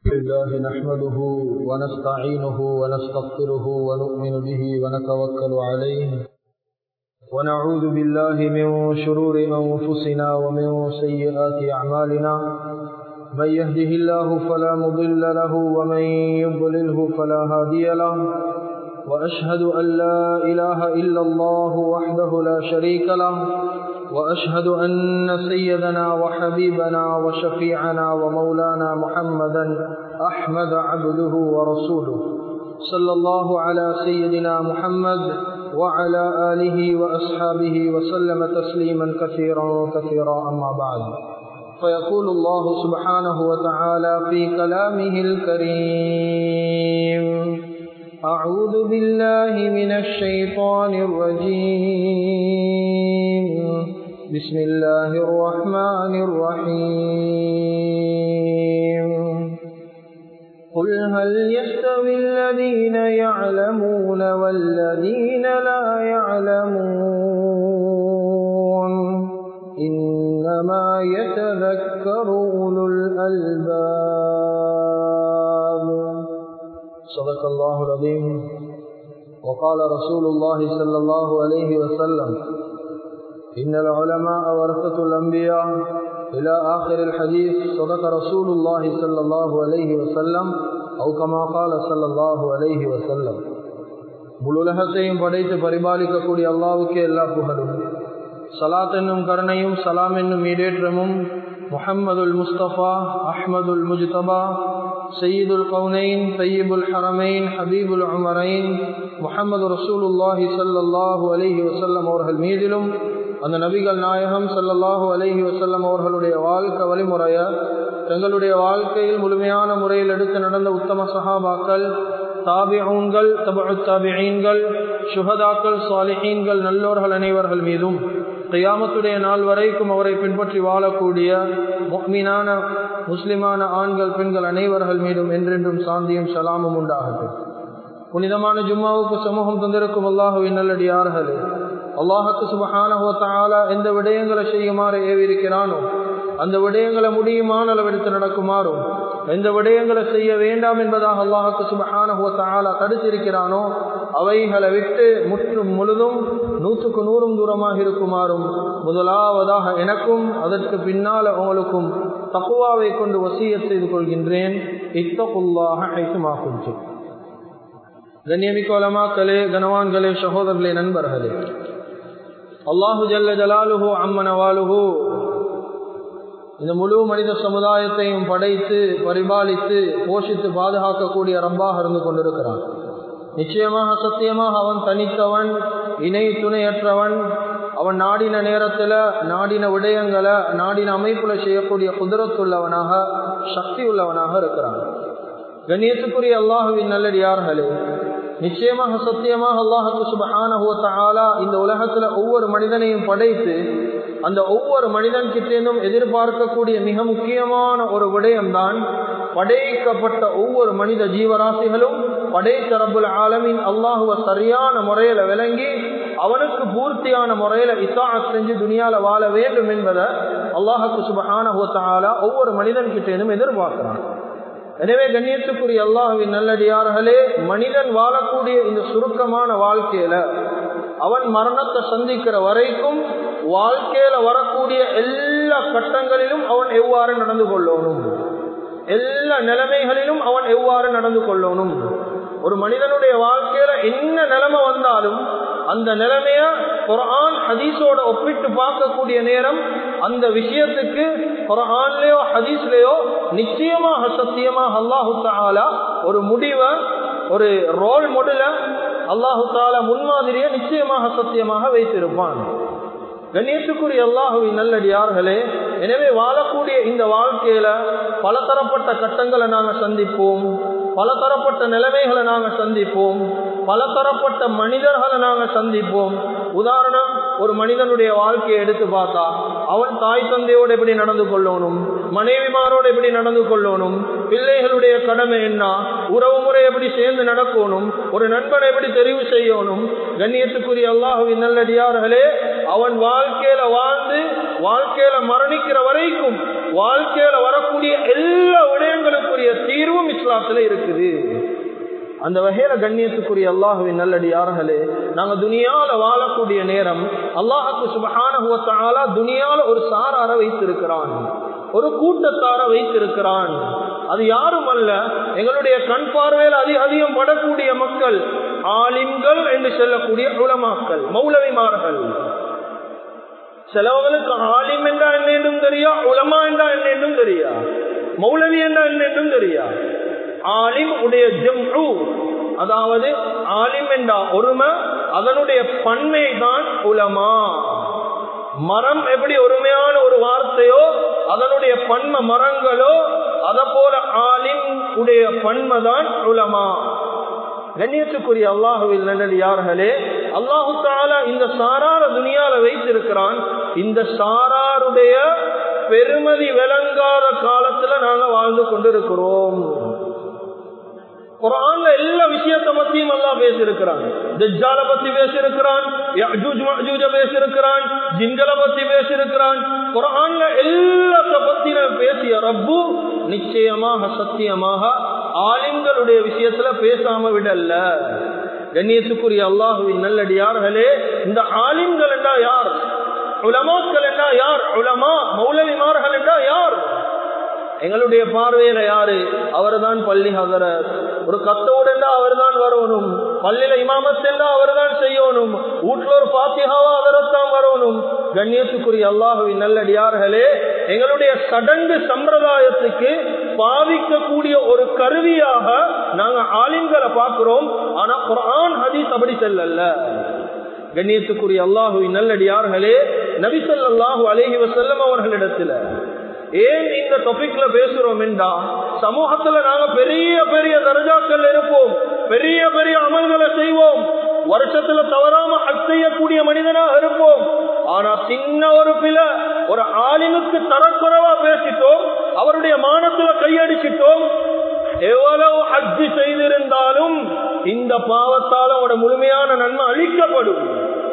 لله نحمده ونستعينه ونستغفره ونؤمن به ونتوكل عليه ونعوذ بالله من شرور أنفسنا ومن سيئات أعمالنا من يهده الله فلا مضل له ومن يضلله فلا هادي له وأشهد أن لا إله إلا الله وحده لا شريك له وأشهد أن سيدنا وحبيبنا وشفيعنا ومولانا محمدا أحمد عبده ورسوله صلى الله على سيدنا محمد وعلى آله وأصحابه وسلم تسليما كثيرا كثيرا أما بعد فيقول الله سبحانه وتعالى في كلامه الكريم أعوذ بالله من الشيطان الرجيم بسم الله الرحمن الرحيم قل هل يستوي الذين يعلمون والذين لا يعلمون إنما يتذكر أولو الألباب صدق الله العظيم وقال رسول الله صلى الله عليه وسلم إن العلماء ورثة الأنبياء إلى آخر الحديث صدق رسول الله صلى الله عليه وسلم أو كما قال صلى الله عليه وسلم முழுலகத்தையும் படைத்து பரிபாலிக்கக்கூடிய அல்லாவுக்கே எல்லா புகழும் சலாத் என்னும் கருணையும் சலாம் என்னும் ஈடேற்றமும் முஹம்மதுல் முஸ்தபா அஹ்மதுல் முஜ்தபா சயீதுல் கவுனைன் சையீபுல் ஹரமைன் ஹபீபுல் உமரைன் முஹம்மது ரசூலுல்லாஹி சல்லாஹூ அலஹி வசல்லம் அவர்கள் மீதிலும் அந்த நபிகள் நாயகம் சல்லல்லாஹு அலஹி வசல்லம் அவர்களுடைய வாழ்க்கை வழிமுறைய தங்களுடைய வாழ்க்கையில் முழுமையான முறையில் எடுத்து நடந்த உத்தம சஹாபாக்கள் தாபிஊன்கள் தபு தாபியீன்கள் சுகதாக்கள் சாலிஹீன்கள் நல்லோர்கள் அனைவர்கள் மீதும் கையாமத்துடைய நாள் வரைக்கும் அவரை பின்பற்றி வாழக்கூடிய மீனான முஸ்லிமான ஆண்கள் பெண்கள் அனைவர்கள் மீதும் என்றென்றும் சாந்தியும் சலாமும் உண்டாகட்டும் புனிதமான ஜும்மாவுக்கு சமூகம் தந்திருக்கும் அல்லாஹுவின் நல்லடியார்களே அல்லாஹுக்கு சுபஹானஹோத்தாலா எந்த விடயங்களை செய்யுமாறு ஏவிருக்கிறானோ அந்த விடயங்களை முடியுமான அளவெடுத்து நடக்குமாறும் எந்த விடயங்களை செய்ய வேண்டாம் என்பதாக அல்லாஹுக்கு சுபஹானஹோத்தாலா தடுத்திருக்கிறானோ அவைகளை விட்டு முற்றும் முழுதும் நூற்றுக்கு நூறும் தூரமாக இருக்குமாறும் முதலாவதாக எனக்கும் அதற்கு பின்னால் அவங்களுக்கும் தக்குவாவை கொண்டு வசிய செய்து கொள்கின்றேன் இத்தகுல்லாக ஐசுமாக்கும் கண்ணியமிக்கோலமாக்களே கனவான்களே சகோதரர்களே நண்பர்களே அல்லாஹு ஜல்ல ஜலாலுஹு அம்மனவாலுஹு இந்த முழு மனித சமுதாயத்தையும் படைத்து பரிபாலித்து போஷித்து பாதுகாக்கக்கூடிய ரப்பாக இருந்து கொண்டிருக்கிறான் நிச்சயமாக சத்தியமாக அவன் தனித்தவன் இணை துணையற்றவன் அவன் நாடின நேரத்தில் நாடின விடயங்களை நாடின அமைப்புல செய்யக்கூடிய குதிரத்துள்ளவனாக சக்தி உள்ளவனாக இருக்கிறான் கண்ணியத்துக்குரிய அல்லாஹுவின் நல்லடியார்களே நிச்சயமாக சத்தியமாக அல்லாஹுக்கு சுபஹானஹுவத்தாலா இந்த உலகத்துல ஒவ்வொரு மனிதனையும் படைத்து அந்த ஒவ்வொரு மனிதன் கிட்டேந்தும் எதிர்பார்க்கக்கூடிய மிக முக்கியமான ஒரு விடயம்தான் படைக்கப்பட்ட ஒவ்வொரு மனித ஜீவராசிகளும் படைத்த ரபுல் ஆலமின் அல்லாஹுவ சரியான முறையில விளங்கி அவனுக்கு பூர்த்தியான முறையில இசா செஞ்சு துணியால வாழ வேண்டும் என்பதை அல்லாஹுக்கு சுபஹானஹுவத்தாலா ஒவ்வொரு மனிதன் கிட்டேந்தும் எதிர்பார்க்கிறான் எனவே கண்ணியத்துக்குரிய அல்லாஹுவின் நல்லடியார்களே மனிதன் வாழக்கூடிய இந்த சுருக்கமான வாழ்க்கையில அவன் மரணத்தை சந்திக்கிற வரைக்கும் வாழ்க்கையில வரக்கூடிய எல்லா கட்டங்களிலும் அவன் எவ்வாறு நடந்து கொள்ளணும் எல்லா நிலைமைகளிலும் அவன் எவ்வாறு நடந்து கொள்ளணும் ஒரு மனிதனுடைய வாழ்க்கையில என்ன நிலைமை வந்தாலும் அந்த நிலைமைய குரான் ஹதீஸோட ஒப்பிட்டு பார்க்கக்கூடிய நேரம் அந்த விஷயத்துக்கு குரான்லயோ ஹதீஸ்லயோ நிச்சயமாக சத்தியமாக அல்லாஹு தாலா ஒரு முடிவை ஒரு ரோல் மாடல அல்லாஹு தாலா முன்மாதிரியை நிச்சயமாக சத்தியமாக வைத்திருப்பான் கணேசுக்குரிய அல்லாஹுவின் நல்லடியார்களே எனவே வாழக்கூடிய இந்த வாழ்க்கையில பலதரப்பட்ட கட்டங்களை நாங்கள் சந்திப்போம் பலதரப்பட்ட நிலைமைகளை நாங்கள் சந்திப்போம் பலதரப்பட்ட மனிதர்களை நாங்கள் சந்திப்போம் உதாரணம் ஒரு மனிதனுடைய வாழ்க்கையை எடுத்து பார்த்தா அவன் தாய் தந்தையோடு எப்படி நடந்து கொள்ளணும் மனைவிமாரோடு எப்படி நடந்து கொள்ளணும் பிள்ளைகளுடைய கடமை என்ன உறவு முறை எப்படி சேர்ந்து நடக்கணும் ஒரு நண்பனை எப்படி தெரிவு செய்யணும் கண்ணியத்துக்குரிய அல்லாஹுவின் நல்லடியார்களே அவன் வாழ்க்கையில வாழ்ந்து வாழ்க்கையில மரணிக்கிற வரைக்கும் வாழ்க்கையில வரக்கூடிய எல்லா விடயங்களுக்குரிய தீர்வு இஸ்லாத்துல இருக்குது அந்த வகையில கண்ணியத்துக்குரிய அல்லாஹுவின் நல்லடியார்களே நாங்க துனியால வாழக்கூடிய நேரம் அல்லாஹுக்கு சுபகான துனியால ஒரு சாரார வைத்திருக்கிறான் ஒரு கூட்டத்தார வைத்திருக்கிறான் அது யாரும் அல்ல எங்களுடைய கண் பார்வையில் அதிக அதிகம் படக்கூடிய மக்கள் ஆலிம்கள் என்று சொல்லக்கூடிய உலமாக்கள் மௌலவிமார்கள் சிலவங்களுக்கு ஆலிம் என்றா என்ன என்றும் தெரியா உலமா என்றா என்ன என்றும் தெரியா மௌலவி என்றா என்ன என்றும் தெரியா ஆலிம் உடைய ஜம்ரு அதாவது ஆலிம் என்றா ஒருமை அதனுடைய பன்மை தான் உலமா மரம் எப்படி ஒருமையான ஒரு வார்த்தையோ அதனுடைய பன்ம மரங்களோ அத போல ஆலிம் உடைய பன்மை தான் உலமா கண்ணியத்துக்குரிய அல்லாஹுவில் நல்லடியார்களே அல்லாஹு தாலா இந்த சாரார துனியால வைத்திருக்கிறான் இந்த சாராருடைய பெருமதி விளங்காத காலத்துல நாங்க வாழ்ந்து கொண்டிருக்கிறோம் குரான்ல எல்லா விஷயத்தை பத்தியும் அல்லா பேசியிருக்கிறான் தஜ்ஜால பத்தி பேசியிருக்கிறான் பேசியிருக்கிறான் ஜின்களை பத்தி பேசியிருக்கிறான் குரான்ல எல்லாத்த பத்தி பேசிய ரப்பு நிச்சயமாக சத்தியமாக ஆலிம்களுடைய விஷயத்துல பேசாம விடல்ல கண்ணியத்துக்குரிய அல்லாஹுவின் நல்லடியார்களே இந்த ஆலிம்கள் என்றா யார் உலமாக்கள் என்றா யார் உலமா மௌலவிமார்கள் என்றா யார் எங்களுடைய பார்வையில யாரு அவர் தான் பள்ளி ஹசர ஒரு கத்தோடு அவர் தான் வரணும் பள்ளியில இமாமத் என்றா அவர் தான் செய்யணும் வீட்டுல ஒரு பாத்தியாவா அவரைத்தான் வரணும் கண்ணியத்துக்குரிய அல்லாஹுவின் நல்லடியார்களே எங்களுடைய சடங்கு சம்பிரதாயத்துக்கு பாவிக்கக்கூடிய ஒரு கருவியாக நாங்க ஆலிம்களை பார்க்கிறோம் ஆனா குரான் ஹதீஸ் அப்படி செல்லல்ல கண்ணியத்துக்குரிய அல்லாஹுவின் நல்லடியார்களே நபிசல்லாஹு அலேஹி வசல்லம் அவர்களிடத்துல ஏன் இந்த டாபிக்ல பேசுறோம் என்றா சமூகத்துல நாங்க பெரிய பெரிய தரஜாக்கள் இருப்போம் பெரிய பெரிய அமல்களை செய்வோம் வருஷத்துல தவறாம ஹக் செய்யக்கூடிய மனிதனாக இருப்போம் ஆனா சின்ன ஒரு பில ஒரு ஆலிமுக்கு தரக்குறைவா பேசிட்டோம் அவருடைய மானத்துல கையடிச்சிட்டோம் எவ்வளவு ஹஜ்ஜி செய்திருந்தாலும் இந்த பாவத்தால் அவட முழுமையான நன்மை அளிக்கப்படும்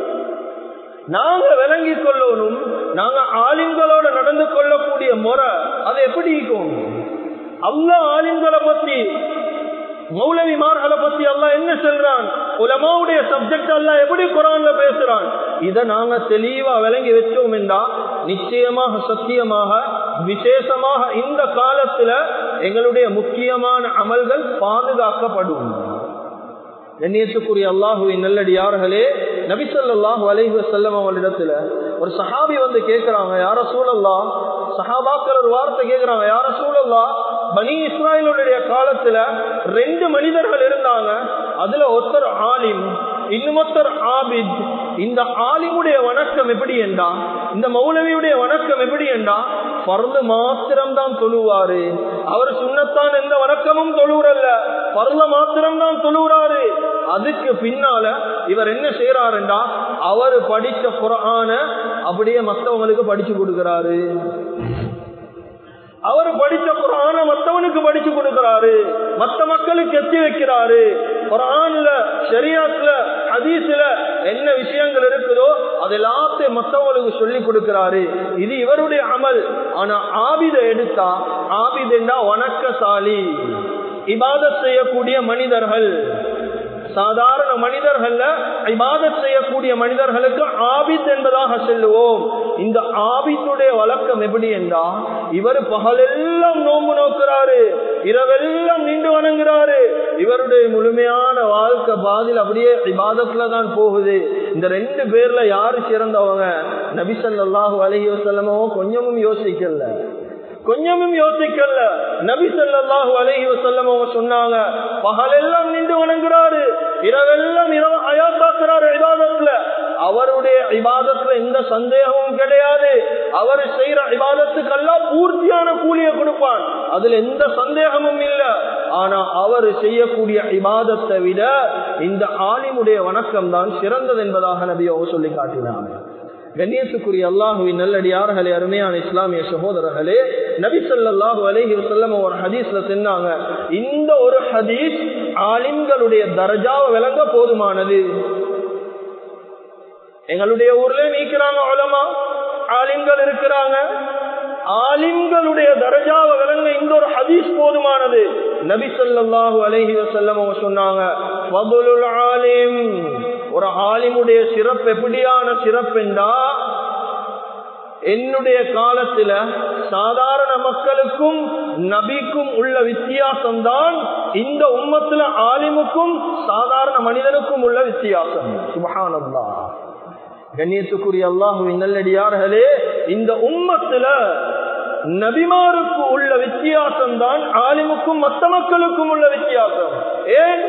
நாங்க விளங்கி கொள்ளணும் நாங்க ஆலிம்களோட நடந்து கொள்ளக்கூடிய முறை அது எப்படி இருக்கும் அல்ல ஆலிம்களை பத்தி மௌலவிமார்களை பத்தி அல்ல என்ன சொல்றான் உலமாவுடைய சப்ஜெக்ட் அல்ல எப்படி குரான்ல பேசுறான் இதை நாங்க தெளிவா விளங்கி வச்சோம் என்றா நிச்சயமாக சத்தியமாக விசேஷமாக இந்த காலத்துல எங்களுடைய முக்கியமான அமல்கள் பாதுகாக்கப்படும் கண்ணியத்துக்குரிய அல்லாஹுவின் நல்லடியார்களே நபிசல்லாஹு அலைஹு செல்லம் அவளிடத்துல ஒரு சஹாபி வந்து கேட்கிறாங்க யார சூழல்லா சஹாபாக்கள் ஒரு வார்த்தை கேட்கிறாங்க யார சூழல்லா பனி இஸ்ராயலுடைய காலத்துல ரெண்டு மனிதர்கள் இருந்தாங்க அதுல ஒருத்தர் ஆலிம் இன்னுமொத்தர் ஆபித் இந்த ஆலிமுடைய வணக்கம் எப்படி என்றா இந்த மௌலவியுடைய வணக்கம் எப்படி என்றா பருந்து மாத்திரம்தான் தொழுவாரு அவர் சுண்ணத்தான் எந்த வணக்கமும் தொழுவுறல்ல பருள மாத்திரம்தான் தொழுவுறாரு அதுக்கு பின்னால இவர் என்ன செய்யறாருண்டா அவர் படிச்ச குரான அப்படியே மற்றவங்களுக்கு படிச்சு கொடுக்கிறாரு அவர் படிச்ச குரான மற்றவனுக்கு படிச்சு கொடுக்கிறாரு மற்ற மக்களுக்கு எத்தி வைக்கிறாரு குரான்ல ஷரியாத்துல ஹதீஸ்ல என்ன விஷயங்கள் இருக்குதோ அது எல்லாத்தையும் மற்றவங்களுக்கு சொல்லி கொடுக்கிறாரு இது இவருடைய அமல் ஆனா ஆபித எடுத்தா ஆபிதா வணக்கசாலி இபாதத் செய்யக்கூடிய மனிதர்கள் சாதாரண மனிதர்கள்ல இபாதத் செய்யக்கூடிய மனிதர்களுக்கு ஆபித் என்பதாக செல்லுவோம் இந்த ஆபித்துடைய வழக்கம் எப்படி என்றா இவர் பகலெல்லாம் நோம்பு நோக்கிறாரு இரவெல்லாம் நின்று வணங்குறாரு இவருடைய முழுமையான வாழ்க்கை பாதில் அப்படியே இபாதத்துல தான் போகுது இந்த ரெண்டு பேர்ல யாரு சிறந்தவங்க நபிசல்லாஹு அலஹி வசல்லமோ கொஞ்சமும் யோசிக்கல கொஞ்சமும் யோசிக்கல நபி சொல்லாஹு அலஹி வசல்லம் அவங்க சொன்னாங்க பகலெல்லாம் நின்று வணங்குறாரு இரவெல்லாம் இரவு அயாத்தாக்குறாரு இபாதத்துல அவருடைய இபாதத்துல எந்த சந்தேகமும் கிடையாது அவர் செய்யற இபாதத்துக்கெல்லாம் பூர்த்தியான கூலியை கொடுப்பான் அதுல எந்த சந்தேகமும் இல்ல ஆனா அவர் செய்யக்கூடிய இபாதத்தை விட இந்த ஆலிமுடைய வணக்கம் தான் சிறந்தது என்பதாக நபி அவங்க சொல்லி காட்டினாங்க கண்ணியத்துக்குரிய அல்லாஹுவின் நல்லடியார்களே அருமையான இஸ்லாமிய சகோதரர்களே நபி சொல்லாஹு அலஹி வசல்லம் ஒரு ஹதீஸ்ல சொன்னாங்க இந்த ஒரு ஹதீஸ் ஆலிம்களுடைய தரஜாவை விளங்க போதுமானது எங்களுடைய ஊர்ல நீக்கிறாங்க உலமா ஆலிம்கள் இருக்கிறாங்க ஆலிம்களுடைய தரஜாவை விளங்க இந்த ஒரு ஹதீஸ் போதுமானது நபி ஸல்லல்லாஹு அலைஹி வஸல்லம் அவங்க சொன்னாங்க ஃபதுலுல் ஆலிம் ஒரு ஆலிமுடைய சிறப்பு எப்படியான சிறப்புண்டா என்னுடைய காலத்துல சாதாரண மக்களுக்கும் நபிக்கும் உள்ள வித்தியாசம் தான் இந்த உம்மத்துல ஆலிமுக்கும் சாதாரண மனிதனுக்கும் உள்ள வித்தியாசம் சுபஹானல்லா கண்ணியத்துக்குரிய அல்லாஹுவின் நல்லடியார்களே இந்த உம்மத்துல நபிமாருக்கு உள்ள வித்தியாசம் தான் ஆலிமுக்கும் மத்த மக்களுக்கும் உள்ள வித்தியாசம் ஏன்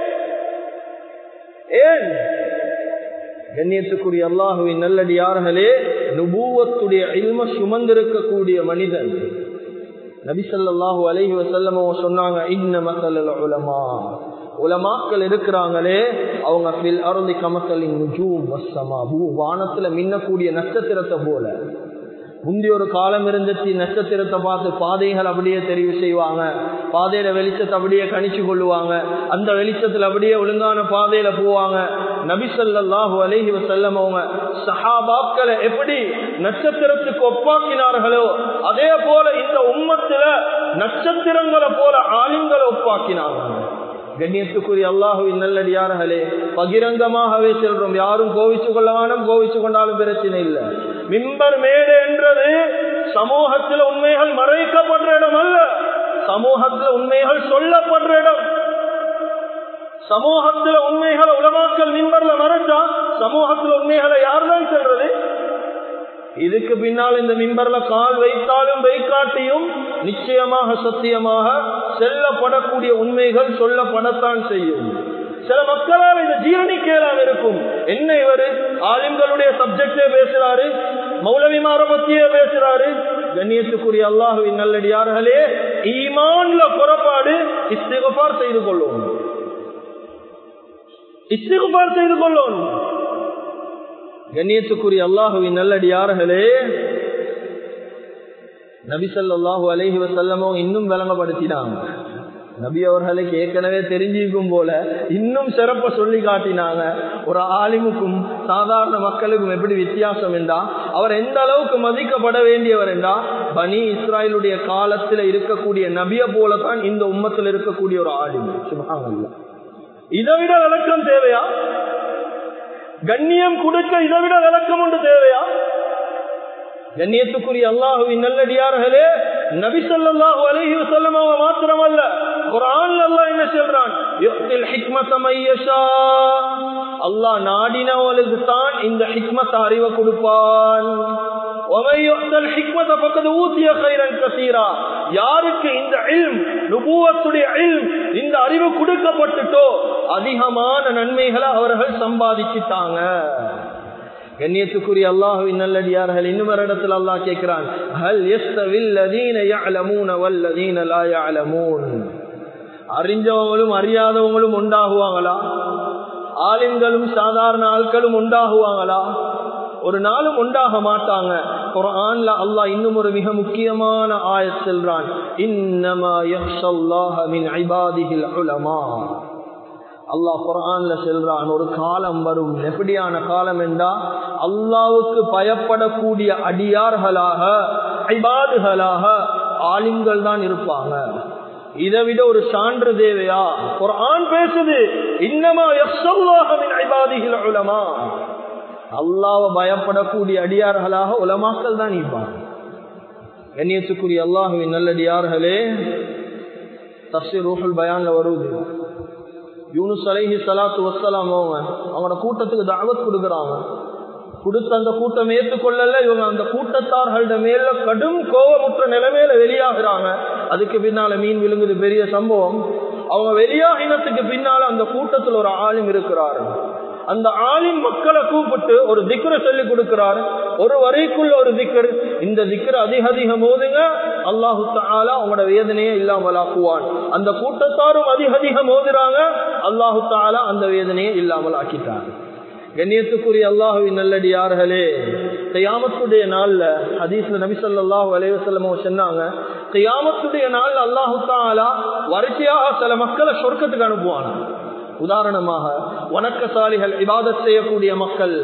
ஏன் கண்ணியத்துக்குரிய அல்லாஹுவின் நல்லடியார்களே நுபூவத்துடைய இல்ம சுமந்திருக்கக்கூடிய மனிதன் நபிசல்லாஹு அலைஹி வசல்லம் சொன்னாங்க இன்ன மக்கள் உலமா உலமாக்கள் இருக்கிறாங்களே அவங்க பில் அருளி கமக்கலின் நுஜூம் வசமா பூ வானத்துல மின்னக்கூடிய நட்சத்திரத்தை போல முந்தி ஒரு காலம் இருந்துச்சு நட்சத்திரத்தை பார்த்து பாதைகள் அப்படியே தெரிவு செய்வாங்க பாதையில வெளிச்சத்தை அப்படியே கணிச்சு கொள்ளுவாங்க அந்த வெளிச்சத்துல அப்படியே ஒழுங்கான பாதையில போவாங்க நபிசல்லாஹு அலைஹி வசல்லம் அவங்க சஹாபாக்களை எப்படி நட்சத்திரத்துக்கு ஒப்பாக்கினார்களோ அதே போல இந்த உம்மத்துல நட்சத்திரங்களை போல ஆலிம்களை ஒப்பாக்கினாங்க கண்ணியத்துக்குரிய அல்லாஹுவின் நல்லடியார்களே பகிரங்கமாகவே செல்றோம் யாரும் கோவிச்சு கொள்ளவானும் கோவிச்சு கொண்டாலும் பிரச்சனை இல்லை மிம்பர் மேடு என்றது சமூகத்தில் உண்மைகள் மறைக்கப்படுற இடம் அல்ல சமூகத்தில் உண்மைகள் சொல்லப்படுற இடம் சமூகத்தில் உண்மைகளை உலமாக்கல் மிம்பர்ல மறைச்சா சமூகத்தில் உண்மைகளை யார்தான் சொல்றது இதுக்கு பின்னால் இந்த மிம்பர்ல கால் வைத்தாலும் வைக்காட்டியும் நிச்சயமாக சத்தியமாக செல்லப்படக்கூடிய உண்மைகள் சொல்லப்படத்தான் செய்யும் சில மக்களால் இதை ஜீரணிக்கலாம் இருக்கும் என்ன இவரு ஆலிம்களுடைய சப்ஜெக்டே பேசுறாரு மௌலவிமார பத்தியே பேசுறாரு கண்ணியத்துக்குரிய அல்லாஹுவின் நல்லடியார்களே ஈமான்ல புறப்பாடு இஸ்திகபார் செய்து கொள்ளும் இஸ்திகபார் செய்து கொள்ளும் கண்ணியத்துக்குரிய அல்லாஹுவின் நல்லடியார்களே நபிசல்லாஹு அலஹி வசல்லமோ இன்னும் விளங்கப்படுத்தினாங்க நபி அவர்களுக்கு ஏற்கனவே தெரிஞ்சிருக்கும் போல இன்னும் சிறப்ப சொல்லி காட்டினாங்க ஒரு ஆலிமுக்கும் சாதாரண மக்களுக்கும் எப்படி வித்தியாசம் என்றா அவர் எந்த அளவுக்கு மதிக்கப்பட வேண்டியவர் என்றா பனி இஸ்ராயலுடைய காலத்தில் இருக்கக்கூடிய நபிய போலதான் இந்த உம்மத்தில் இருக்கக்கூடிய ஒரு ஆலிம் சுபாங்கல்ல இதை விட விளக்கம் தேவையா கண்ணியம் கொடுக்க இதை விட விளக்கம் ஒன்று தேவையா கண்ணியத்துக்குரிய அல்லாஹுவின் நல்லடியார்களே நபி சொல்லாஹு அலஹி வசல்லம் அவங்க மாத்திரமல்ல குரான் அல்லாஹ் என்ன சொல்றான் அல்லாஹ் நாடினவளுக்கு தான் இந்த ஹிக்மத் அறிவை கொடுப்பான் யாருக்கு இந்த இந்த அறிவு கொடுக்கப்பட்டுட்டோ அதிகமான நன்மைகளை அவர்கள் சம்பாதிச்சுட்டாங்க கண்ணியத்துக்குரிய அல்லாஹுவின் நல்லடியார்கள் இன்னும் ஒரு இடத்துல அல்லாஹ் கேட்கிறான் ஹல் யஸ்தவில் லதீன யஅலமூன வல்லதீன லா யஅலமூன் அறிஞ்சவங்களும் அறியாதவங்களும் உண்டாகுவாங்களா ஆலிம்களும் சாதாரண ஆட்களும் உண்டாகுவாங்களா ஒரு நாளும் உண்டாக மாட்டாங்க குர்ஆன்ல அல்லாஹ் இன்னும் ஒரு மிக முக்கியமான ஆயத் சொல்றான் இன்னமா யஹ்ஷல்லாஹ மின் இபாதிஹில் உலமா அல்லாஹ் குரான்ல செல்றான் ஒரு காலம் வரும் எப்படியான காலம் என்றா அல்லாவுக்கு பயப்படக்கூடிய அடியார்களாக ஐபாதுகளாக ஆலிம்கள் தான் இருப்பாங்க இதை விட ஒரு சான்று தேவையா குரான் பேசுது இன்னமா ஐபாதிகள் உலமா அல்லாவை பயப்படக்கூடிய அடியார்களாக உலமாக்கள் தான் இருப்பாங்க கண்ணியத்துக்குரிய அல்லாஹுவின் நல்லடியார்களே தப்சீர் ரூஹுல் பயான்ல வருவது யூனுஸ் அலைஹி சலாத்து வசலாம் அவங்க அவங்களோட கூட்டத்துக்கு தாவத் கொடுக்குறாங்க கொடுத்த அந்த கூட்டம் ஏற்றுக்கொள்ளல இவங்க அந்த கூட்டத்தார்கள்ட மேல கடும் கோபமுற்ற நிலைமையில வெளியாகிறாங்க அதுக்கு பின்னால மீன் விழுங்குது பெரிய சம்பவம் அவங்க வெளியாகினத்துக்கு பின்னால அந்த கூட்டத்தில் ஒரு ஆளும் இருக்கிறாரு அந்த ஆளின் மக்களை கூப்பிட்டு ஒரு திக்கரை சொல்லி கொடுக்கிறார் ஒரு வரைக்குள்ள ஒரு திக்கர் இந்த திக்கர் அதிக அதிகம் போதுங்க அல்லாஹு தாலா அவங்களோட வேதனையே இல்லாமல் ஆக்குவான் அந்த கூட்டத்தாரும் அதிக அதிகம் மோதுறாங்க அல்லாஹு தாலா அந்த வேதனையை இல்லாமல் ஆக்கிட்டாங்க கண்ணியத்துக்குரிய அல்லாஹுவின் நல்லடியார்களே கையாமத்துடைய நாள்ல ஹதீஸ்ல நபி சொல்லாஹு அலைவசல்லமோ சொன்னாங்க கையாமத்துடைய நாள் அல்லாஹு தாலா வரிசையாக சில மக்களை சொர்க்கத்துக்கு அனுப்புவாங்க உதாரணமாக வணக்கசாலிகள் இபாதத் செய்யக்கூடிய மக்கள்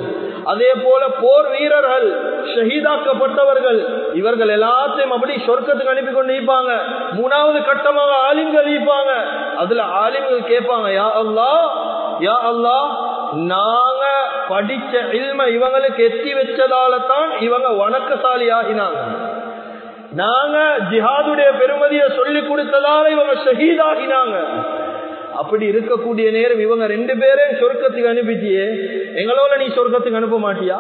அதே போல போர் வீரர்கள் ஷஹீதாக்கப்பட்டவர்கள் இவர்கள் எல்லாத்தையும் அப்படி சொர்க்கத்துக்கு அனுப்பி கொண்டு இருப்பாங்க மூணாவது கட்டமாக ஆலிம்கள் இருப்பாங்க அதுல ஆலிம்கள் கேட்பாங்க யா அல்லா யா அல்லா நாங்க படிச்ச இல்ம இவங்களுக்கு எத்தி வச்சதால தான் இவங்க வணக்கசாலி ஆகினாங்க நாங்க ஜிஹாதுடைய பெருமதியை சொல்லி கொடுத்ததால இவங்க ஷஹீதாகினாங்க அப்படி இருக்கக்கூடிய நேரம் இவங்க ரெண்டு பேரையும் சொர்க்கத்துக்கு அனுப்பிட்டியே எங்களோட நீ சொர்க்கத்துக்கு அனுப்ப மாட்டியா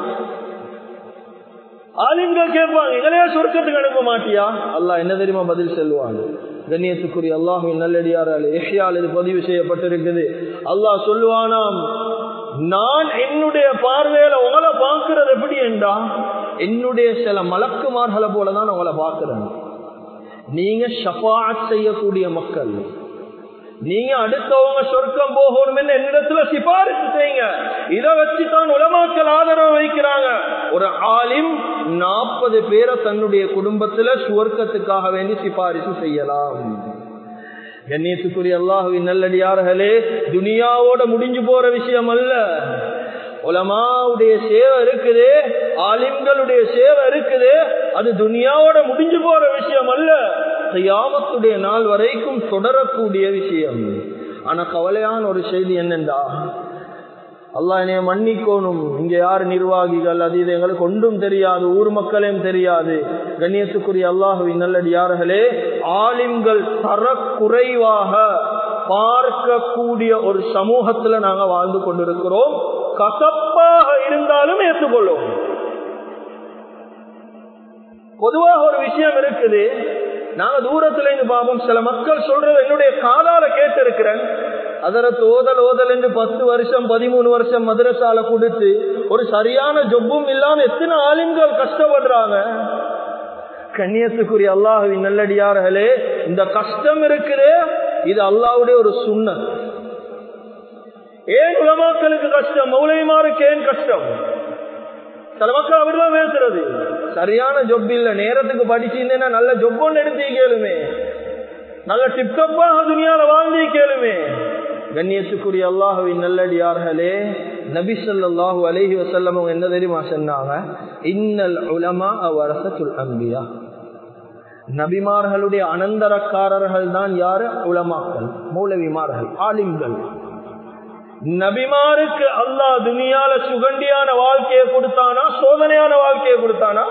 ஆலிம்கள் கேட்பாங்க எங்களையா சொர்க்கத்துக்கு அனுப்ப மாட்டியா அல்லாஹ் என்ன தெரியுமா பதில் சொல்லுவாங்க கண்ணியத்துக்குரிய அல்லாஹுவின் நல்லடியாரால் எஹ்யால் இது பதிவு செய்யப்பட்டிருக்குது அல்லாஹ் சொல்லுவானாம் நான் என்னுடைய பார்வையில உங்களை பார்க்கிறது எப்படி என்றா என்னுடைய சில மலக்குமார்களை போலதான் உங்களை பார்க்கிறேன் நீங்க ஷபாத் செய்யக்கூடிய மக்கள் நீங்க அடுத்தவங்க சொர்க்கம் போகணும் என்னிடத்துல சிபாரிசு செய்யுங்க இதை வச்சுதான் உலமாக்கள் ஆதரவு வைக்கிறாங்க ஒரு ஆலிம் நாற்பது பேரை தன்னுடைய குடும்பத்துல சுவர்க்கத்துக்காக வேண்டி சிபாரிசு செய்யலாம் கண்ணியத்துக்குரிய அல்லாஹுவின் நல்லடியார்களே துனியாவோட முடிஞ்சு போற விஷயம் அல்ல உலமாவுடைய சேவை இருக்குது ஆலிம்களுடைய சேவை இருக்குது அது துனியாவோட முடிஞ்சு போற விஷயம் அல்ல கையாமத்துடைய நாள் வரைக்கும் தொடரக்கூடிய விஷயம் ஆனா கவலையான ஒரு செய்தி என்னண்டா அல்லா என்னைய மன்னிக்கோணும் இங்க யார் நிர்வாகிகள் அது இது எங்களுக்கு ஒன்றும் தெரியாது ஊர் மக்களையும் தெரியாது கண்ணியத்துக்குரிய அல்லாஹுவின் நல்லடியார்களே ஆலிம்கள் தரக்குறைவாக பார்க்கக்கூடிய ஒரு சமூகத்துல நாங்க வாழ்ந்து கொண்டிருக்கிறோம் கசப்பாக இருந்தாலும் ஏற்றுக்கொள்ளும் பொதுவாக ஒரு விஷயம் இருக்குது நாங்க தூரத்துல இருந்து பார்ப்போம் சில மக்கள் சொல்றது என்னுடைய காதால கேட்டு இருக்கிறேன் அதற்கு ஓதல் ஓதல் என்று பத்து வருஷம் பதிமூணு வருஷம் மதுரசால கொடுத்து ஒரு சரியான ஜொப்பும் இல்லாம எத்தனை ஆலிம்கள் கஷ்டப்படுறாங்க கண்ணியத்துக்குரிய அல்லாஹுவின் நல்லடியார்களே இந்த கஷ்டம் இருக்குது இது அல்லாவுடைய ஒரு சுண்ண ஏன் உலமாக்களுக்கு கஷ்டம் மௌலிமாருக்கு ஏன் கஷ்டம் சில மக்கள் அப்படிதான் பேசுறது சரியான ஜொப் இல்ல நேரத்துக்கு படிச்சிருந்தேன்னா நல்ல ஜொப் ஒன்று எடுத்து கேளுமே நல்ல டிப்டப்பாக துணியால வாழ்ந்து கேளுமே கண்ணியத்துக்குரிய அல்லாஹுவின் நல்லடியார்களே நபி சொல்லாஹு அலஹி வசல்லம் என்ன தெரியுமா சொன்னாங்க இன்னல் உலமா அவரசத்துல் அம்பியா நபிமார்களுடைய அனந்தரக்காரர்கள் தான் யாரு உலமாக்கள் மூலவிமார்கள் ஆலிம்கள் நபிமாருக்கு அல்லாஹ் துனியால சுகண்டியான வாழ்க்கையை கொடுத்தானா சோதனையான வாழ்க்கையை கொடுத்தானா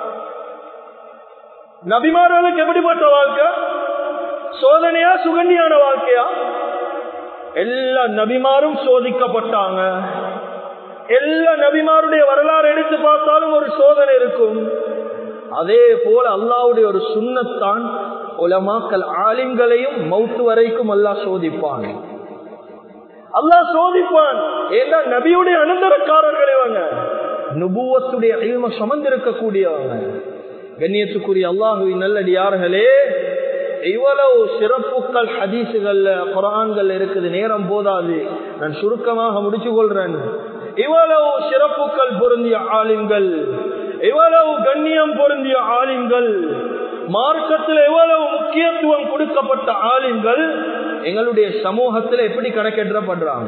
நபிமார்களுக்கு எப்படிப்பட்ட வாழ்க்கை சோதனையா சுகண்டியான வாழ்க்கையா எல்லா நபிமாரும் சோதிக்கப்பட்டாங்க எல்லா நபிமாருடைய வரலாறு எடுத்து பார்த்தாலும் ஒரு சோதனை இருக்கும் அதே போல அல்லாவுடைய ஒரு சுண்ணத்தான் உலமாக்கல் ஆலிம்களையும் மௌத்து வரைக்கும் அல்லாஹ் சோதிப்பான் அல்லாஹ் சோதிப்பான் ஏன்னா நபியுடைய அனந்தரக்காரர்கள் இவங்க நுபுவத்துடைய அழிம சுமந்திருக்கக்கூடியவங்க கண்ணியத்துக்குரிய அல்லாஹுவின் நல்லடியார்களே இவ்வளவு சிறப்புகள் ஹதீசுகள்ல குரான்கள் இருக்குது நேரம் போதாது நான் சுருக்கமாக முடிச்சு கொள்றேன் இவ்வளவு சிறப்புகள் பொருந்திய ஆலிம்கள் எவ்வளவு கண்ணியம் பொருந்திய ஆலிம்கள் மார்க்கத்தில் எவ்வளவு முக்கியத்துவம் கொடுக்கப்பட்ட ஆலிம்கள் எங்களுடைய சமூகத்தில் எப்படி கணக்கெற்றப்படுறாங்க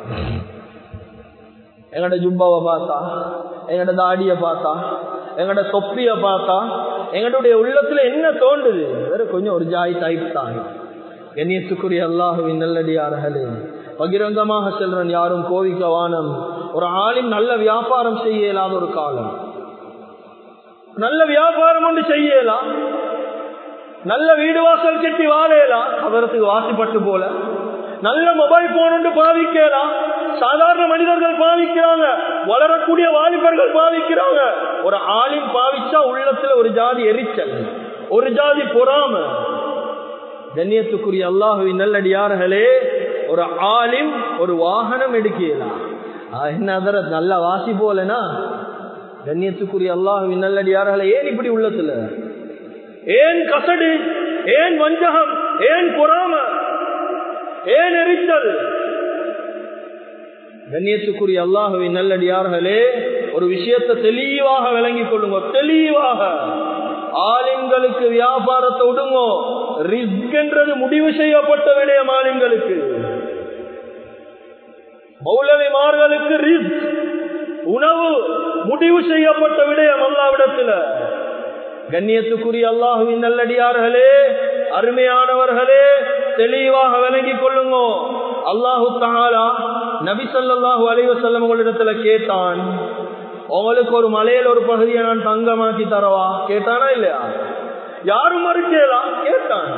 எங்கட ஜும்பாவை பார்த்தா எங்கட தாடிய பார்த்தா எங்கட தொப்பிய பார்த்தா எங்களுடைய உள்ளத்துல என்ன தோன்றுது வேற கொஞ்சம் ஒரு ஜாய் டைப் தான் கண்ணியத்துக்குரிய அல்லாஹுவின் நல்லடியார்களே பகிரங்கமாக செல்றன் யாரும் கோவிக்க வானம் ஒரு ஆளின் நல்ல வியாபாரம் செய்ய இயலாத ஒரு காலம் நல்ல வியாபாரம் ஒன்று செய்யலாம் நல்ல வீடு வாசல் கட்டி வாழையலாம் அவரத்துக்கு வாசிப்பட்டு போல நல்ல மொபைல் போன் ஒன்று பாவிக்கலாம் சாதாரண மனிதர்கள் பாவிக்கிறாங்க வளரக்கூடிய வாலிபர்கள் பாவிக்கிறாங்க ஒரு ஆளின் பாவிச்சா உள்ளத்துல ஒரு ஜாதி எரிச்சல் ஒரு ஜாதி பொறாம கண்ணியத்துக்குரிய அல்லாஹுவின் நல்லடியார்களே ஒரு ஆளின் ஒரு வாகனம் எடுக்கலாம் என்ன அதர நல்ல வாசி போலனா கண்ணியத்துக்குரிய அல்லாஹுவின் நல்லடியார்களே ஏன் இப்படி உள்ளத்துல ஏன் கசடு ஏன் வஞ்சகம் ஏன் பொறாம ஏன் எரிச்சல் கண்ணியத்துக்குரிய அல்லாஹுவின் நல்லடியார்களே ஒரு விஷயத்தை தெளிவாக விளங்கிக் கொள்ளுங்க தெளிவாக ஆலிம்களுக்கு வியாபாரத்தை விடுங்கோ ரிஸ்க் என்றது முடிவு செய்யப்பட்ட விடயம் ஆலிம்களுக்கு மௌலவிமார்களுக்கு ரிஸ்க் உணவு முடிவு செய்யப்பட்ட விடயம் அல்லாவிடத்துல கண்ணியத்துக்குரிய அல்லாஹுவின் நல்லடியார்களே அருமையானவர்களே தெளிவாக விளங்கிக் கொள்ளுங்க அல்லாஹு தாலா நபி சொல்லாஹு அலைவசல்லம் உங்களிடத்துல கேட்டான் உங்களுக்கு ஒரு மலையில ஒரு பகுதியை நான் தங்கமாக்கி தரவா கேட்டானா இல்லையா யாரும் மறுக்கலாம் கேட்டான்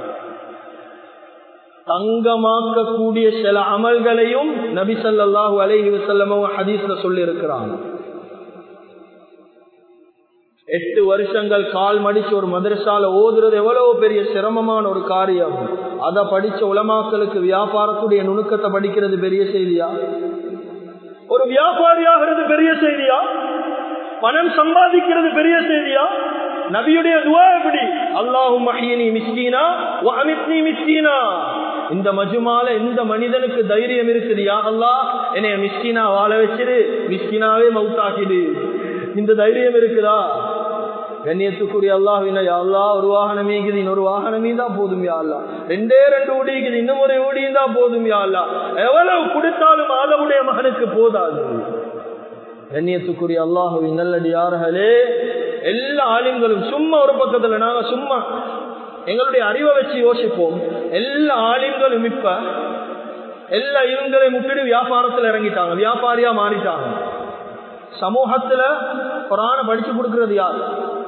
தங்கமாக்கக்கூடிய சில அமல்களையும் நபி சல்லாஹூ அலைஹி வசல்லமும் ஹதீஸ்ல சொல்லி இருக்கிறான் எட்டு வருஷங்கள் கால் மடிச்சு ஒரு மதரசால ஓதுறது எவ்வளவு பெரிய சிரமமான ஒரு காரியம் அதை படிச்ச உலமாக்களுக்கு வியாபாரத்துடைய நுணுக்கத்தை படிக்கிறது பெரிய செய்தியா ஒரு வியாபாரியாகிறது பெரிய செய்தியா பணம் சம்பாதிக்கிறது பெரிய செய்தியா நபியுடைய துவா எப்படி அல்லாஹும் மஹியனி மிஸ்கீனா அமித்னி மிஸ்கீனா இந்த மஜுமால எந்த மனிதனுக்கு தைரியம் இருக்குது யா அல்லா என்னைய மிஸ்கினா வாழ வச்சிரு மிஸ்கினாவே மவுத்தாக்கிடு இந்த தைரியம் இருக்குதா கண்ணியத்துக்குரிய அல்லாஹின அல்லா ஒரு வாகனம் ஈக்குது இன்னொரு வாகனம் தான் போதும் யா அல்லா ரெண்டே ரெண்டு ஊடிக்குது இன்னும் ஒரு ஊடியும் தான் போதும் யா அல்லா எவ்வளவு கொடுத்தாலும் ஆதவுடைய மகனுக்கு போதாது கண்ணியத்துக்குரிய அல்லாஹுவின் நல்லடியார்களே எல்லா ஆலிம்களும் சும்மா ஒரு பக்கத்துல நாங்க சும்மா எங்களுடைய அறிவை வச்சு யோசிப்போம் எல்லா ஆலிம்களும் இப்ப எல்லா இவங்களையும் முட்டிடு வியாபாரத்துல இறங்கிட்டாங்க வியாபாரியா மாறிட்டாங்க சமூகத்துல குரான படிச்சு கொடுக்கிறது யார்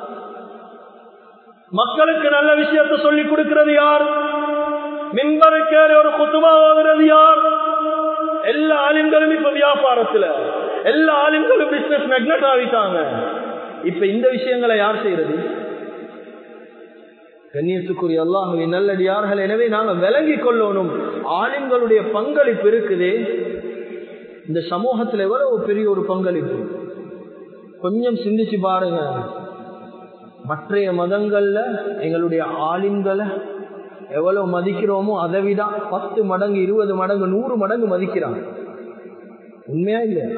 மக்களுக்கு நல்ல விஷயத்த சொல்லி கொடுக்கிறது யார் மின்பருக்கு ஒரு குத்துமா ஓதுறது யார் எல்லா ஆலிம்களும் இப்ப வியாபாரத்துல எல்லா ஆலிம்களும் பிசினஸ் மெக்னட் ஆகிட்டாங்க இப்ப இந்த விஷயங்களை யார் செய்யறது கண்ணியத்துக்குரிய அல்லாஹுவின் நல்லடியார்கள் எனவே நாங்க விளங்கி கொள்ளணும் ஆலிம்களுடைய பங்களிப்பு இருக்குதே இந்த சமூகத்துல எவ்வளவு பெரிய ஒரு பங்களிப்பு கொஞ்சம் சிந்திச்சு பாருங்க மற்றைய மதங்கள்ல எங்களுடைய ஆலிம்களை எவ்வளவு மதிக்கிறோமோ அதை விட பத்து மடங்கு இருபது மடங்கு நூறு மடங்கு மதிக்கிறாங்க உண்மையா இல்லையா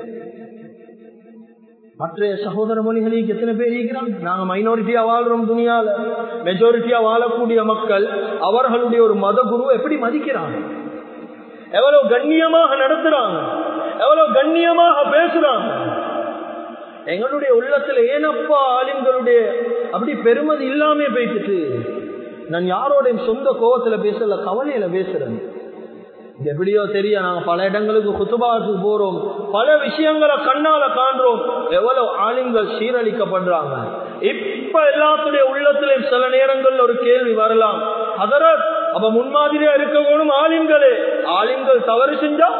மற்றைய சகோதர மொழிகளுக்கு எத்தனை பேர் இருக்கிறாங்க நாங்க மைனாரிட்டியா வாழ்றோம் துணியால மெஜாரிட்டியா வாழக்கூடிய மக்கள் அவர்களுடைய ஒரு மத குருவை எப்படி மதிக்கிறாங்க எவ்வளவு கண்ணியமாக நடத்துறாங்க எவ்வளவு கண்ணியமாக பேசுறாங்க எங்களுடைய உள்ளத்துல ஏனப்பா ஆலிம்களுடைய அப்படி பெருமதி இல்லாம போயிட்டு நான் யாரோட சொந்த கோவத்துல பேசல கவலையில பேசுறேன் எப்படியோ தெரிய நாங்க பல இடங்களுக்கு குத்துபாத்துக்கு போறோம் பல விஷயங்களை கண்ணால காண்றோம் எவ்வளவு ஆலிம்கள் சீரழிக்கப்படுறாங்க இப்ப எல்லாத்துடைய உள்ளத்திலும் சில நேரங்கள்ல ஒரு கேள்வி வரலாம் அதரத் அப்ப முன்மாதிரியா இருக்க வேணும் ஆலிம்களே ஆலிம்கள் தவறு செஞ்சா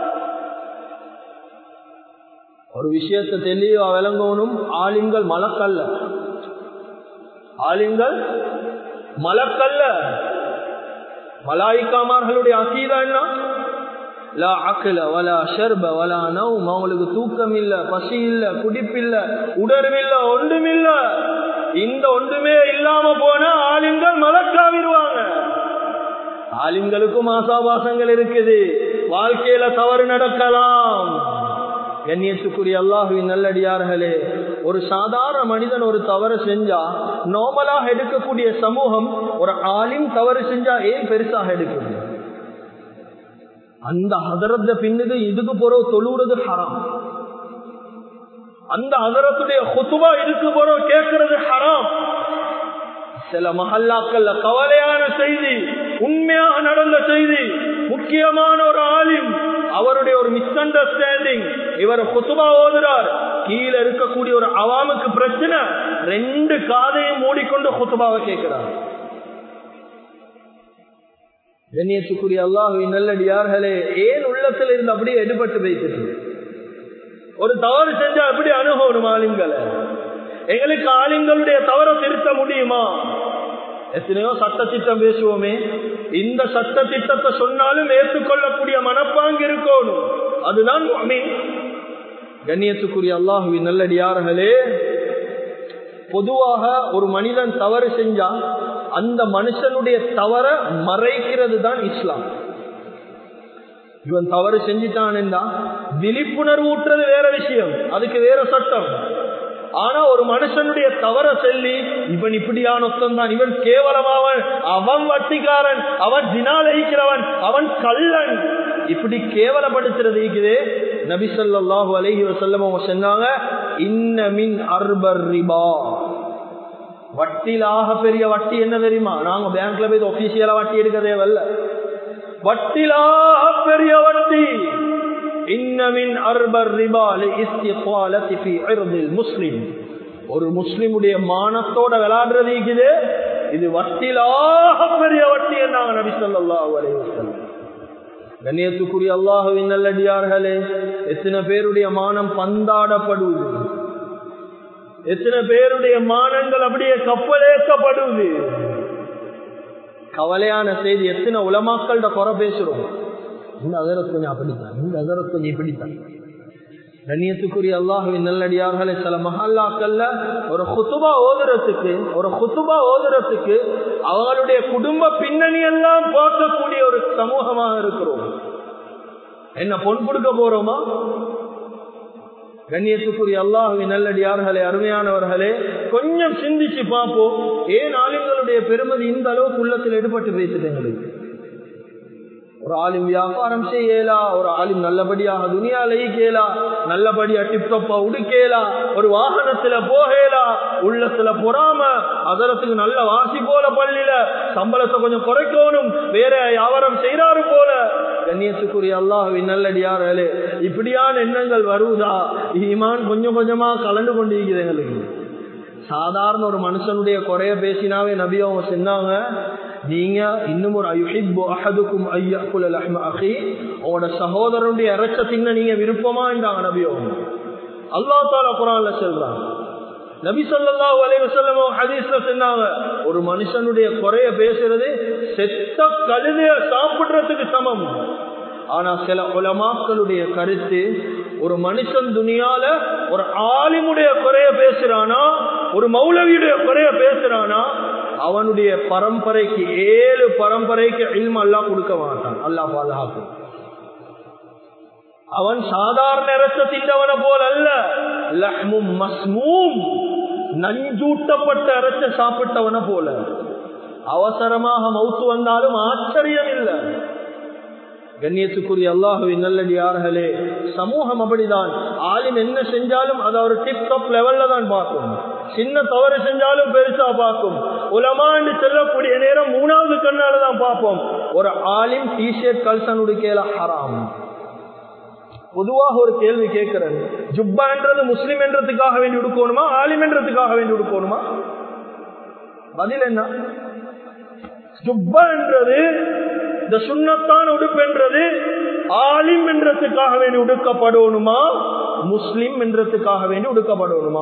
ஒரு விஷயத்தை தெளிவா விளங்கணும் ஆலிம்கள் மலக்கல்ல ஆலிம்கள் மலக்கல்ல மலாய்க்காமார்களுடைய அசீதா என்ன லா அக்கல வலா ஷர்ப வலா நவும் அவங்களுக்கு தூக்கம் இல்ல பசி இல்ல குடிப்பில்ல உடர்வில்ல ஒன்றுமில்ல இந்த ஒன்றுமே இல்லாம போனா ஆலிம்கள் மலக்காவிடுவாங்க ஆலிம்களுக்கும் ஆசாபாசங்கள் இருக்குது வாழ்க்கையில தவறு நடக்கலாம் கண்ணியத்துக்குரிய அல்லாஹுவின் நல்லடியார்களே ஒரு சாதாரண மனிதன் ஒரு தவறு செஞ்சா நார்மலாக எடுக்கக்கூடிய சமூகம் ஒரு ஆலிம் தவறு செஞ்சா ஏன் பெருசாக எடுக்குது அந்த ஹதரத்த பின்னுக்கு இதுக்கு போற தொழுறது ஹராம் அந்த ஹதரத்துடைய ஹுத்துவா இதுக்கு போற கேட்கறது ஹராம் சில மஹல்லாக்கள்ல கவலையான செய்தி உண்மையாக நடந்த செய்தி முக்கியமான ஒரு ஆலிம் அவருடைய ஒரு மிஸ் அண்டர்ஸ்டாண்டிங் இவர் குத்துபா ஓதுறார் கீழே இருக்கக்கூடிய ஒரு அவாமுக்கு பிரச்சனை ரெண்டு காதையும் மூடிக்கொண்டு குத்துபாவை கேட்கிறார் கண்ணியத்துக்குரிய அல்லாஹுவின் நல்லடியார்களே ஏன் உள்ளத்தில் இருந்து அப்படியே எடுபட்டு வைத்தது ஒரு தவறு செஞ்சா எப்படி அணுகணும் ஆலிம்களை எங்களுக்கு ஆலிம்களுடைய தவறை திருத்த முடியுமா எத்தனையோ சட்ட திட்டம் பேசுவோமே இந்த சட்ட திட்டத்தை சொன்னாலும் ஏற்றுக்கொள்ளக்கூடிய மனப்பாங்கு இருக்கணும் அதுதான் கண்ணியத்துக்குரிய அல்லாஹுவின் நல்லடியார்களே பொதுவாக ஒரு மனிதன் தவறு செஞ்சா அந்த மனுஷனுடைய தவற மறைக்கிறது தான் இஸ்லாம் இவன் தவறு செஞ்சிட்டான்டா விழிப்புணர்வு ஊட்டுறது வேற விஷயம் அதுக்கு வேற சட்டம் ஆனா ஒரு மனுஷனுடைய தவற சொல்லி இவன் இப்படியான ஒத்தம் இவன் கேவலமாவன் அவன் வட்டிக்காரன் அவன் தினாலயிக்கிறவன் அவன் கள்ளன் இப்படி கேவலப்படுத்துறது இருக்குது நபி ஸல்லல்லாஹு அலைஹி வஸல்லம் அவங்க சொன்னாங்க இன்ன மின் அர்பர் ரிபா வட்டிலாக பெரிய வட்டி என்ன தெரியுமா நாங்க பேங்க்ல போய் ஒபிஷியலா வட்டி எடுக்க தேவையில்ல வட்டிலாக பெரிய வட்டி இன்னமின் அர்பர் ரிபாலி இஸ்திகாலத்தி ஃபி இர்தில் முஸ்லிம் ஒரு முஸ்லிமுடைய மானத்தோட விளையாடுறது இருக்குது இது வட்டிலாக பெரிய வட்டி என்னாங்க நபி ஸல்லல்லாஹு அலைஹி வஸல்லம் கண்ணியத்துக்குரிய அல்லாஹுவின் நல்லடியார்களே எத்தனை பேருடைய மானம் பந்தாடப்படுவது எத்தனை பேருடைய மானங்கள் அப்படியே கப்பலேக்கப்படுவது கவலையான செய்தி எத்தனை உலமாக்கள்கிட்ட குறை பேசுறோம் இந்த அதரத் கொஞ்சம் அப்படித்தான் இந்த அதரத் கொஞ்சம் இப்படித்தான் கண்ணியத்துக்குரிய அல்லாஹுவின் நல்லடியார்களே சில மஹல்லாக்கள்ல ஒரு குத்துபா ஓதுறதுக்கு ஒரு குத்துபா ஓதுறதுக்கு அவங்களுடைய குடும்ப பின்னணி எல்லாம் பார்க்கக்கூடிய ஒரு சமூகமாக இருக்கிறோம் என்ன பொன் கொடுக்க போறோமா கண்ணியத்துக்குரிய அல்லாஹுவின் நல்லடியார்களே அருமையானவர்களே கொஞ்சம் சிந்திச்சு பார்ப்போம் ஏன் ஆளுங்களுடைய பெருமதி இந்த அளவுக்கு உள்ளத்தில் எடுபட்டு பேசுது எங்களுக்கு ஒரு ஆலிம் வியாபாரம் செய்யலா ஒரு ஆலிம் நல்லபடியாக துணியால ஈக்கேலா நல்லபடியா டிப்டப்பா உடுக்கேலா ஒரு வாகனத்துல போகலா உள்ளத்துல பொறாம அதரத்துக்கு நல்ல வாசி போல பள்ளியில சம்பளத்தை கொஞ்சம் குறைக்கணும் வேற வியாபாரம் செய்யறாரு போல கண்ணியத்துக்குரிய அல்லாஹுவின் நல்லடியார்களே இப்படியான எண்ணங்கள் வருவதா ஈமான் கொஞ்சம் கொஞ்சமா கலந்து கொண்டிருக்குது எங்களுக்கு சாதாரண ஒரு மனுஷனுடைய குறைய பேசினாவே நபி அவங்க சொன்னாங்க நீங்க இன்னும் ஒரு அயுஹிப்பு அஹதுக்கும் ஐயக்குல் அஹ்ம அஹி உங்களோட சகோதரனுடைய இறைச்ச தின்ன நீங்க விருப்பமா இருந்தாங்க நபி அவங்க அல்லா தாலா குரான்ல சொல்றாங்க நபி ஸல்லல்லாஹு அலைஹி வஸல்லம் ஹதீஸ்ல சொன்னாங்க ஒரு மனுஷனுடைய குறைய பேசுறது செத்த கழுதைய சாப்பிடுறதுக்கு சமம் ஆனா சில உலமாக்களுடைய கருத்து ஒரு மனுஷன் துணியால ஒரு ஆலிமுடைய குறைய பேசுறானா ஒரு மௌலவியுடைய குறைய பேசுறானா அவனுடைய பரம்பரைக்கு ஏழு பரம்பரைக்கு இல்ம அல்லா கொடுக்க மாட்டான் அல்லா பாதுகாக்கும் அவன் சாதாரண இரத்த திண்டவன போல் அல்ல லஹ்மும் மஸ்மூம் நஞ்சூட்டப்பட்ட இரத்த சாப்பிட்டவன போல அவசரமாக மவுத்து வந்தாலும் ஆச்சரியம் இல்லை கண்ணியத்துக்குரிய அல்லாஹுவின் நல்லடியார்களே சமூகம் அப்படிதான் ஆலிம் என்ன செஞ்சாலும் அதை ஒரு டிப் டாப் லெவல்ல தான் பார்க்கும் சின்ன தவறு செஞ்சாலும் பெருசா பார்க்கும் உலமாண்டு செல்லக்கூடிய நேரம் மூணாவது கண்ணால தான் பார்ப்போம் ஒரு ஆலிம் டிஷர்ட் கல்சன் உடுக்கையில ஹராம் பொதுவாக ஒரு கேள்வி கேட்கிறேன் ஜுப்பான்றது முஸ்லிம் என்றதுக்காக வேண்டி உடுக்கணுமா ஆலிம் என்றதுக்காக வேண்டி உடுக்கணுமா பதில் என்ன ஜுப்பா என்றது இந்த சுண்ணத்தான் உடுப்பென்றது ஆலிம் என்றதுக்காக வேண்டி உடுக்கப்படணுமா முஸ்லிம் என்றதுக்காக வேண்டி உடுக்கப்படணுமா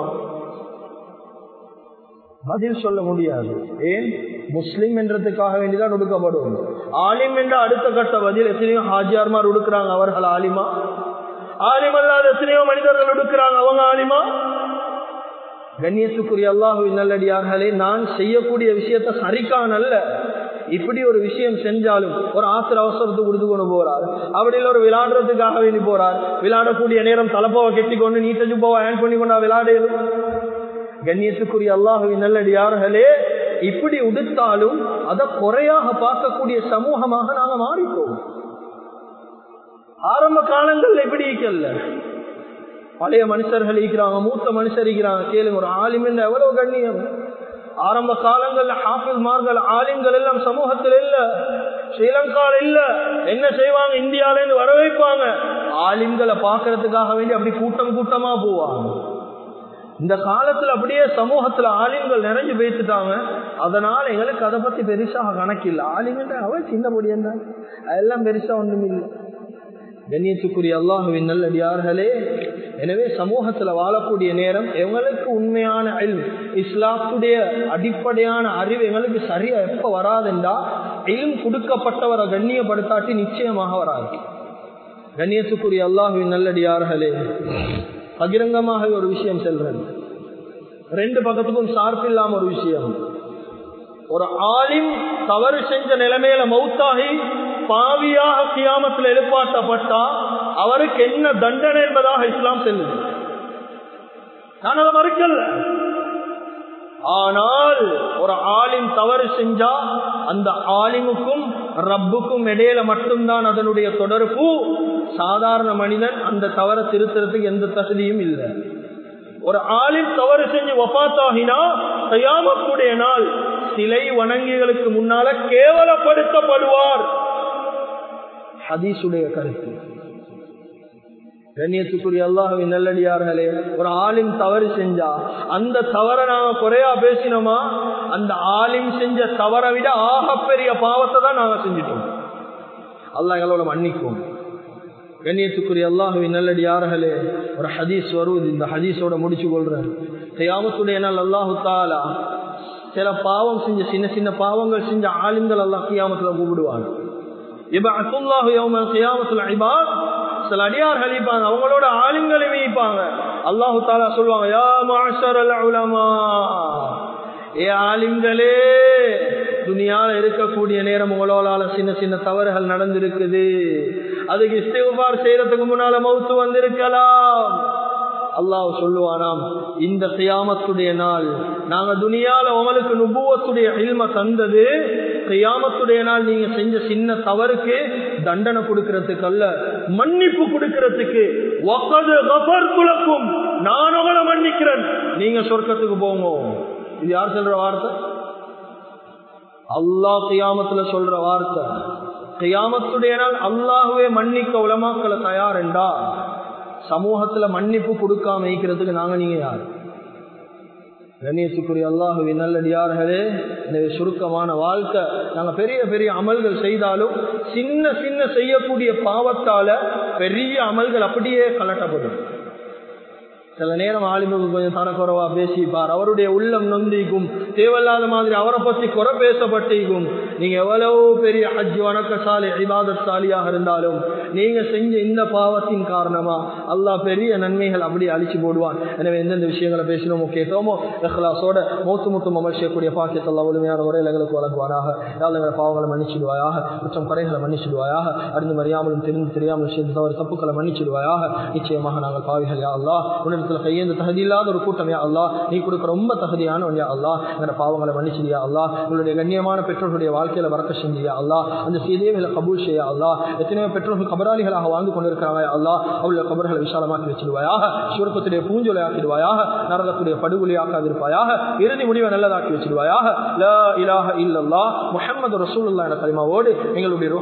பதில் சொல்ல முடியாது ஏன் முஸ்லிம் என்றதுக்காக வேண்டிதான் உடுக்கப்படும் ஆலிம் என்ற அடுத்த கட்ட பதில் எத்தனையோ ஹாஜியார்மார் உடுக்கிறாங்க அவர்கள் ஆலிமா ஆலிம் அல்லாத எத்தனையோ மனிதர்கள் உடுக்கிறாங்க அவங்க ஆலிமா கண்ணியத்துக்குரிய அல்லாஹுவின் நல்லடியார்களே நான் செய்யக்கூடிய விஷயத்த சரிக்கான் அல்ல இப்படி ஒரு விஷயம் செஞ்சாலும் ஒரு ஆசிர அவசரத்துக்கு கொடுத்து கொண்டு போறார் அப்படி ஒரு விளையாடுறதுக்காக வேண்டி போறார் விளையாடக்கூடிய நேரம் தலப்பாவை கெட்டி கொண்டு நீட்ட ஜுப்பாவை ஹேண்ட் பண்ணி கொண்டா விளையாடு கண்ணியத்துக்குரிய அல்லாஹுவின் நல்லடியார்களே இப்படி உடுத்தாலும் அதை குறையாக பார்க்கக்கூடிய சமூகமாக நாங்க மாறிப்போம் ஆரம்ப காலங்கள் எப்படி இருக்கல பழைய மனுஷர்கள் இருக்கிறாங்க மூத்த மனுஷர் இருக்கிறாங்க கேளுங்க ஒரு ஆலிம் எவ்வளவு கண்ணியம் ஆரம்ப காலங்கள்ல ஹாஃபிஸ்மார்கள் ஆலிம்கள் எல்லாம் சமூகத்தில் இல்ல ஸ்ரீலங்கால இல்ல என்ன செய்வாங்க இந்தியால இருந்து வர வைப்பாங்க ஆலிம்களை பாக்குறதுக்காக வேண்டி அப்படி கூட்டம் கூட்டமா போவாங்க இந்த காலத்துல அப்படியே சமூகத்துல ஆலிம்கள் நிறைஞ்சு பேசிட்டாங்க அதனால எங்களுக்கு அதை பத்தி பெருசாக கணக்கில்லை ஆலிம்ன்ற அவள் சின்ன பொடியன் தான் அதெல்லாம் பெருசா ஒன்றும் இல்லை கண்ணியத்துக்குரிய அல்லாஹுவின் நல்லடியார்களே எனவே சமூகத்துல வாழக்கூடிய நேரம் எங்களுக்கு உண்மையான அல் இஸ்லாத்துடைய அடிப்படையான அறிவு எங்களுக்கு சரியா எப்ப வராதுண்டா இல்ம் கொடுக்கப்பட்டவரை கண்ணியப்படுத்தாட்டி நிச்சயமாக வராது கண்ணியத்துக்குரிய அல்லாஹுவின் நல்லடியார்களே பகிரங்கமாக ஒரு விஷயம் செல்றேன் ரெண்டு பக்கத்துக்கும் சார்பில்லாம ஒரு விஷயம் ஒரு ஆலிம் தவறு செஞ்ச நிலைமையில மௌத்தாகி பாவியாக கியாமத்தில் எழுப்பாட்டப்பட்டா அவருக்கு என்ன தண்டனை என்பதாக இஸ்லாம் செல்லுது நான் அதை மறுக்கல ஆனால் ஒரு ஆலிம் தவறு செஞ்சா அந்த ஆலிமுக்கும் ரப்புக்கும் இடையில மட்டும்தான் அதனுடைய தொடர்பு சாதாரண மனிதன் அந்த தவறை திருத்துறதுக்கு எந்த தகுதியும் இல்லை ஒரு ஆளில் தவறு செஞ்சு வபாத்தாகினா கையாமக்கூடிய நாள் சிலை வணங்கிகளுக்கு முன்னால கேவலப்படுத்தப்படுவார் ஹதீசுடைய கருத்து கண்ணியத்துக்குரிய அல்லாஹுவின் நல்லடியார்களே ஒரு ஆலிம் தவறு செஞ்சா அந்த தவறை நாங்க குறையா பேசினோமா அந்த ஆலிம் செஞ்ச தவறை விட ஆகப்பெரிய பாவத்தை தான் நாங்க செஞ்சிட்டோம் அல்லாஹ் எங்களோட மன்னிக்கும் கண்ணியத்துக்குரிய அல்லாஹுவின் நல்லடியார்களே ஒரு ஹதீஸ் வருவது இந்த ஹதீஸோட முடிச்சு கொள்றேன் கையாமத்துடைய நாள் அல்லாஹு தாலா சில பாவம் செஞ்ச சின்ன சின்ன பாவங்கள் செஞ்ச ஆலிம்கள் அல்லாஹ் கியாமத்துல கூப்பிடுவாங்க இப்ப அசுல்லாஹு யௌமல் கியாமத்துல இபாத் சில அடியார்கள் இருப்பாங்க அவங்களோட ஆளுங்களை வைப்பாங்க அல்லாஹு தாலா சொல்லுவாங்க யா மாஷர் உலமா ஏ ஆலிம்களே துணியால இருக்கக்கூடிய நேரம் உங்களால சின்ன சின்ன தவறுகள் நடந்திருக்குது அதுக்கு இஸ்திகுபார் செய்யறதுக்கு முன்னால மவுத்து வந்திருக்கலாம் அல்லாஹ் சொல்லுவானாம் இந்த கியாமத்துடைய நாள் நாங்க துனியால உங்களுக்கு நுபுவத்துடைய இல்ம தந்தது கியாமத்துடைய நாள் நீங்க செஞ்ச சின்ன தவறுக்கு தண்டனை கொடுக்கறதுக்கு அல்ல மன்னிப்பு கொடுக்கறதுக்கு குலக்கும் நான் உங்களை மன்னிக்கிறேன் நீங்க சொர்க்கத்துக்கு போங்க இது யார் சொல்ற வார்த்தை அல்லாஹ் கியாமத்துல சொல்ற வார்த்தை கியாமத்துடைய நாள் அல்லாஹுவே மன்னிக்க உலமாக்களை தயாரெண்டா சமூகத்துல மன்னிப்பு கொடுக்காம வைக்கிறதுக்கு நாங்க நீங்க யார் கணேசுக்குரிய அல்லாஹுவி நல்லடியார்களே இந்த சுருக்கமான வாழ்க்கை நாங்க பெரிய பெரிய அமல்கள் செய்தாலும் சின்ன சின்ன செய்யக்கூடிய பாவத்தால பெரிய அமல்கள் அப்படியே கலட்டப்படும் சில நேரம் ஆலிமுக்கு கொஞ்சம் தனக்குறவா பேசிப்பார் அவருடைய உள்ளம் நொந்திக்கும் தேவையில்லாத மாதிரி அவரை பற்றி குறை பேசப்பட்டிருக்கும் நீங்க எவ்வளவு பெரிய ஹஜ் வணக்கசாலி இபாதசாலியாக இருந்தாலும் நீங்க செஞ்ச இந்த பாவத்தின் காரணமா அல்லாஹ் பெரிய நன்மைகள் அப்படி அழிச்சு போடுவான் எனவே எந்தெந்த விஷயங்களை பேசினோமோ கேட்டோமோ இஹ்லாஸோட மூத்து முட்டும் அமல் செய்யக்கூடிய பாக்கியத்தை அல்லா முழுமையான முறையில் எங்களுக்கு வழங்குவாராக யாழ் எங்களை பாவங்களை மன்னிச்சிடுவாயாக குற்றம் குறைகளை மன்னிச்சிடுவாயாக அறிந்து மறியாமலும் தெரிந்து தெரியாமல் செய்து தவறு தப்புக்களை மன்னிச்சிடுவாயாக நிச்சயமாக நாங்கள் பாவிகள் யா அல்லா உன்னிடத்தில் கையேந்து தகுதி இல்லாத ஒரு கூட்டம் யா அல்லா நீ கொடுக்க ரொம்ப தகுதியான யா அல்லா எங்களை பாவங்களை மன்னிச்சிடியா அல்லா உங்களுடைய கண்ணியமான பெற்றோர்களுடைய வாழ்க்கையில வரக்க செஞ்சியா அல்லா அந்த சீதேவிகளை கபூல் செய்ய அல்லா எத்தனையோ பெற்றோர்கள் கபராளிகளாக வாழ்ந்து கொண்டிருக்கிறாங்க அல்லா அவளுடைய கபர்களை விசாலமாக்கி வச்சிருவாயாக சுருக்கத்துடைய பூஞ்சொலை ஆக்கிடுவாயாக நரகத்துடைய படுகொலியாக்காதிருப்பாயாக இறுதி முடிவை நல்லதாக்கி வச்சிருவாயாக லா இலாஹ இல்லல்லா முஹம்மது ரசூலுல்லாஹ் என்ற கலிமாவோடு எங்களுடைய